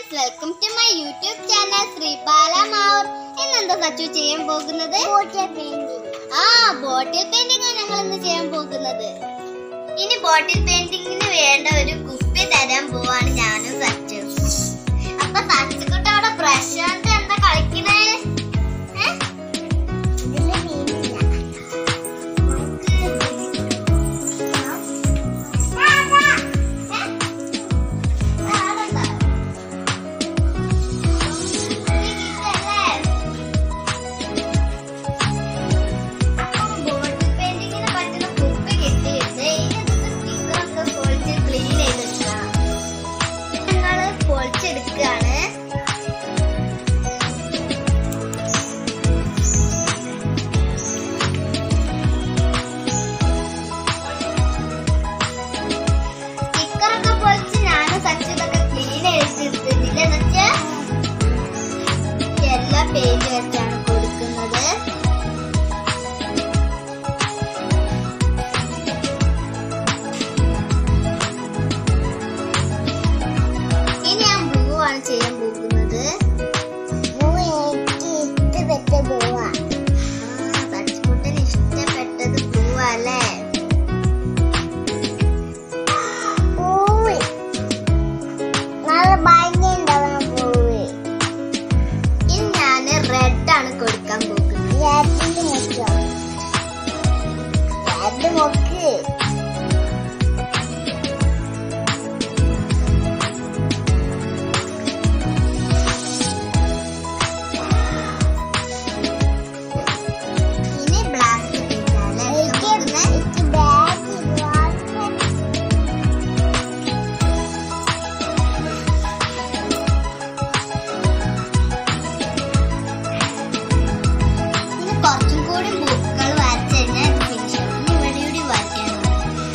Friends welcome to my YouTube channel Sreebala Mavoor ഇന്നെന്താ സച്ചു ചെയ്യാൻ പോകുന്നത് ആ ബോട്ടിൽ പെയിന്റിംഗ് ആണ് ഞങ്ങൾ ഇന്ന് ചെയ്യാൻ പോകുന്നത് ഇനി ബോട്ടിൽ പെയിന്റിങ്ങിന് വേണ്ട ഒരു കുപ്പി തരാൻ പോവാണ് ഞാനും സച്ചു അപ്പൊ സച്ചുക്കുട്ട അവിടെ പ്രശാന്ത് എന്താ കളിക്കണേ ഏ? ബോട്ടിൽ പെയിന്റിങ്ങിന് പറ്റുന്ന കുപ്പി കിട്ടിയിട്ട് ഇതിനകത്ത് സ്റ്റിക്കറൊക്കെ പൊളിച്ച് ക്ലീൻ ചെയ്തെടുക്കണം ഞങ്ങൾ പൊളിച്ചെടുക്കുകയാണ് സ്റ്റിക്കറൊക്കെ പൊളിച്ച് ഞാനും സച്ചു ഇതൊക്കെ ക്ലീൻ ചെയ്തെടുത്തിട്ടില്ല എന്നിട്ട് എല്ലാ പേജ് വെച്ചാണ് കൊടുക്കുന്നത് ഇനി ഞാൻ ബ്ലൂ ആണ് ചെയ്യാൻ പോകുന്നത് ആ, സച്ചിക്കുട്ടന് ഇഷ്ടപ്പെട്ടത് ബ്ലൂ അല്ലേ ഇനി ഞാന് റെഡ് ആണ് കൊടുക്കാൻ പോകുന്നത് ഇനി ബ്ലാക്ക് ഇനി കുറച്ചും കൂടി ബുക്കുകൾ വരച്ചു കഴിഞ്ഞാൽ ഫിനിഷ് ഇനി ഇവിടെ കൂടി വരയ്ക്കാനുണ്ട്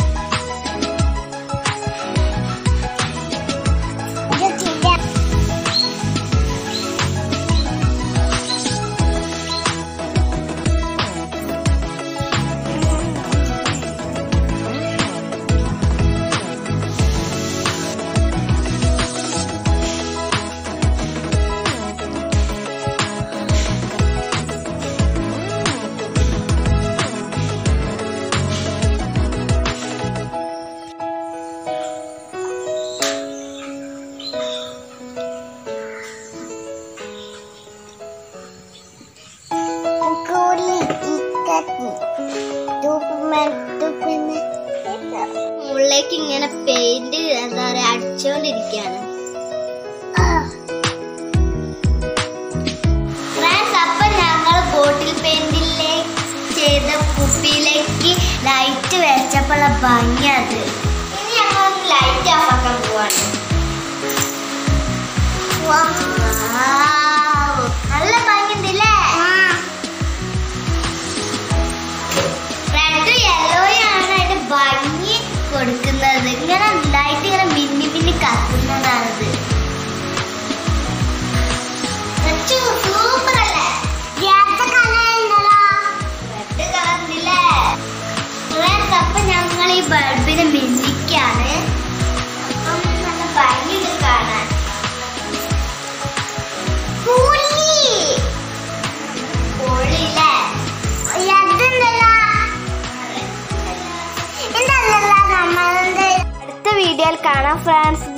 മുകളിലേക്ക് ഇങ്ങനെ പെയിന്റ് എന്താ പറയാ അടിച്ചോണ്ടിരിക്കാണ് ഫ്രണ്ട്സ് അപ്പൊ ഞങ്ങൾ ബോട്ടിൽ പെയിന്റിലേക്ക് ചെയ്ത കുപ്പിയിലേക്ക് ലൈറ്റ് വെച്ചപ്പോഴുള്ള ഭംഗി അത് ഇനി ഞങ്ങൾ ലൈറ്റ് ഓഫ് ആക്കാൻ പോവാണ് Wow, നല്ല ഭംഗിയുണ്ടല്ലേ റെഡ് യെല്ലോയും ആണ് അതിന്റെ ഭംഗി കൊടുക്കുന്നത് ഇങ്ങനെ ലൈറ്റ് ഇങ്ങനെ മിന്നി മിന്നി കത്തുന്നതാണിത് സൂപ്പർ അല്ലേ റെഡ് കളറില്ലേ ഫ്രണ്ട്സ് അപ്പൊ ഞങ്ങൾ ഈ ബൾബിനെ മിന്നിക്കാണ് അപ്പം നല്ല ഭംഗിയുണ്ട് കാണാൻ പൊളിയില്ലേ അടുത്ത വീഡിയോയിൽ കാണാം ഫ്രണ്ട്സ്